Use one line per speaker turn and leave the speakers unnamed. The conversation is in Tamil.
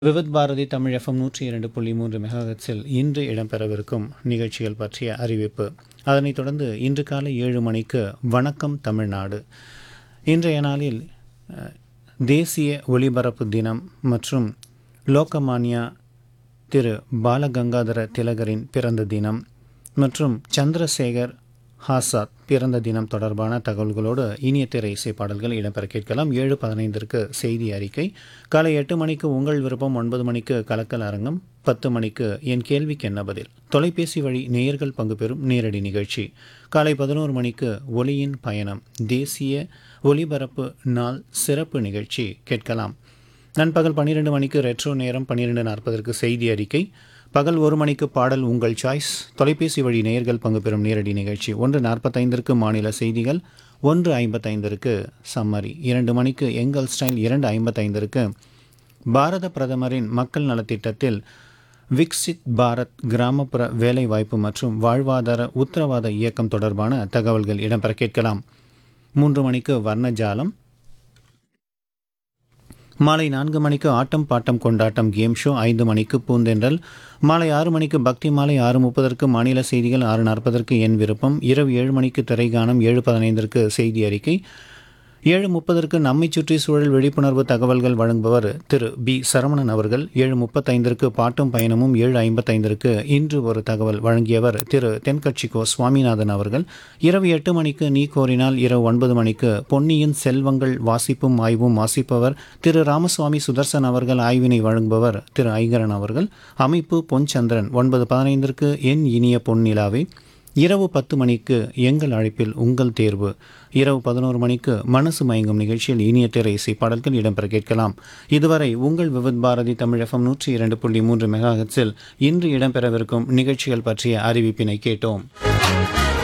விவித் பாரதி தமிழ் எஃப்எம் நூற்றி இரண்டு புள்ளி மூன்று மெகாஹெட்ஸில் இன்று இடம்பெறவிருக்கும் நிகழ்ச்சிகள் பற்றிய அறிவிப்பு அதனைத் தொடர்ந்து இன்று காலை ஏழு மணிக்கு வணக்கம் தமிழ்நாடு இன்றைய நாளில் அஹ், தேசிய ஒலிபரப்பு தினம் மற்றும் லோகமானியா திரு பாலகங்காதர திலகரின் பிறந்த தினம் மற்றும் சந்திரசேகர் ஆசாத் பிறந்த தினம் தொடர்பான தகவல்களோடு இனிய திரை இசை பாடல்கள் இடம்பெற கேட்கலாம் ஏழு பதினைந்திற்கு செய்தி அறிக்கை காலை எட்டு மணிக்கு உங்கள் விருப்பம் ஒன்பது மணிக்கு கலக்கல் அரங்கம் பத்து மணிக்கு என் கேள்விக்கு என்ன பதில் தொலைபேசி வழி நேயர்கள் பங்கு பெறும் நேரடி நிகழ்ச்சி காலை பதினோரு மணிக்கு ஒலியின் பயணம் தேசிய ஒலிபரப்பு நாள் சிறப்பு நிகழ்ச்சி கேட்கலாம் நண்பகல் பன்னிரெண்டு மணிக்கு ரெட்ரோ நேரம் பன்னிரெண்டு நாற்பதற்கு செய்தி அறிக்கை பகல் ஒரு மணிக்கு பாடல் உங்கள் சாய்ஸ் தொலைபேசி வழி நேயர்கள் பங்கு பெறும் நேரடி நிகழ்ச்சி ஒன்று நாற்பத்தைந்திற்கு மாநில செய்திகள் ஒன்று ஐம்பத்தைந்திற்கு சம்மரி இரண்டு மணிக்கு எங்கள் ஸ்டைல் இரண்டு ஐம்பத்தைந்திற்கு பாரத பிரதமரின் மக்கள் நலத்திட்டத்தில் விக்சித் பாரத் கிராமப்புற வேலைவாய்ப்பு மற்றும் வாழ்வாதார உத்தரவாத இயக்கம் தொடர்பான தகவல்கள் இடம்பெற கேட்கலாம் மூன்று மணிக்கு வர்ணஜாலம் மாலை நான்கு மணிக்கு ஆட்டம் பாட்டம் கொண்டாட்டம் கேம் ஷோ ஐந்து மணிக்கு பூந்தென்றல் மாலை ஆறு மணிக்கு பக்தி மாலை ஆறு முப்பதற்கு மாநில செய்திகள் ஆறு நாற்பதற்கு என் விருப்பம் இரவு ஏழு மணிக்கு திரைகானம் ஏழு பதினைந்திற்கு செய்தி அறிக்கை ஏழு முப்பதற்கு நம்மை சுற்றி சூழல் விழிப்புணர்வு தகவல்கள் வழங்குபவர் திரு பி சரவணன் அவர்கள் ஏழு முப்பத்தைந்திற்கு பாட்டும் பயணமும் ஏழு ஐம்பத்தைந்திற்கு இன்று ஒரு தகவல் வழங்கியவர் திரு தென்கட்சிக்கோ சுவாமிநாதன் அவர்கள் இரவு எட்டு மணிக்கு நீ கோரினால் இரவு ஒன்பது மணிக்கு பொன்னியின் செல்வங்கள் வாசிப்பும் ஆய்வும் வாசிப்பவர் திரு ராமசுவாமி சுதர்சன் அவர்கள் ஆய்வினை வழங்குபவர் திரு ஐங்கரன் அவர்கள் அமைப்பு பொன்சந்திரன் ஒன்பது பதினைந்திற்கு என் இனிய பொன்னிலாவே இரவு பத்து மணிக்கு எங்கள் அழைப்பில் உங்கள் தேர்வு இரவு பதினோரு மணிக்கு மனசு மயங்கும் நிகழ்ச்சியில் இனிய திரை இசை பாடல்கள் இடம்பெற கேட்கலாம் இதுவரை உங்கள் விவித் பாரதி தமிழ் எஃப்எம் நூற்றி இரண்டு புள்ளி மூன்று மெகாஹெட்ஸில் இன்று இடம்பெறவிருக்கும் நிகழ்ச்சிகள் பற்றிய அறிவிப்பினை கேட்டோம்